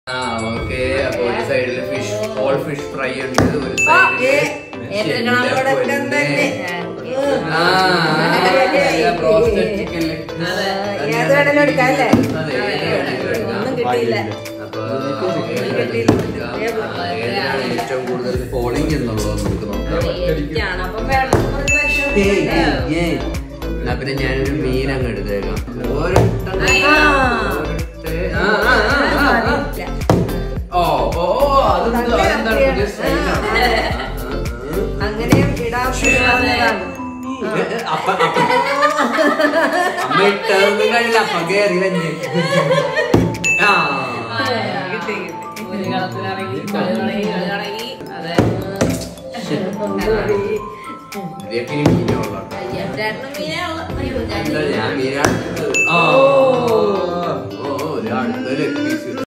ആ ഓക്കെ അപ്പൊ ഒരു സൈഡില് ഫിഷ് ഓൾ ഫിഷ് ഫ്രൈ ഉണ്ട് ഒരു ആ, സൈഡില് ഏതെടുക്കണം അവിടെ തന്നെ ആ ബ്രോസ്റ്റഡ് ചിക്കൻ ഏത് വേണേലും എടുക്കാം അല്ലേ അതെ ഏത് വേണമെങ്കിലും എടുക്കാം ഒന്നും കിട്ടിയില്ല അപ്പൊ കിട്ടിയില്ല. ആ, ഏതിനാണ് ഏറ്റവും കൂടുതൽ പോളിംഗ് എന്നുള്ളത് നമുക്ക് നോക്കാം എനിക്കാണ് അപ്പൊ വേണം ഒരു വിഷം ഏയ്, ഏയ്, ഏയ്. എന്നാ പിന്നെ ഞാനൊരു മീൻ അങ്ങ് എടുത്തേക്കാം ഒരെണ്ണം. ആ. ഒരൊറ്റ- ആ, ആ, ആ, ആ, ആ. ഓ ഓ ഓ, അതെന്തോ അതെന്താണ് പുതിയ സ്റ്റൈലാണ് അങ്ങനെയും ഇടാൻ പറ്റുന്നതാണ്. അപ്പ അപ്പ- അമ്മ ഇട്ടതൊന്നും കഴിയില്ല അപ്പ കേറി വഞ്ഞ് ആ കിട്ടി, കിട്ടി. ഒരു കളത്തിലിറങ്ങി കളി തുടങ്ങി കളി തുടങ്ങി അതെ ഇതൊക്കെ ഇനി മീനുള്ള അയ്യോ, ചേട്ടനും മീനേ ഉള്ളു. അയ്യോ, ഞാൻ ഞാൻ മീനാണ് ആ ഓ ഒരു അടുത്ത ലെഗ് പീസ്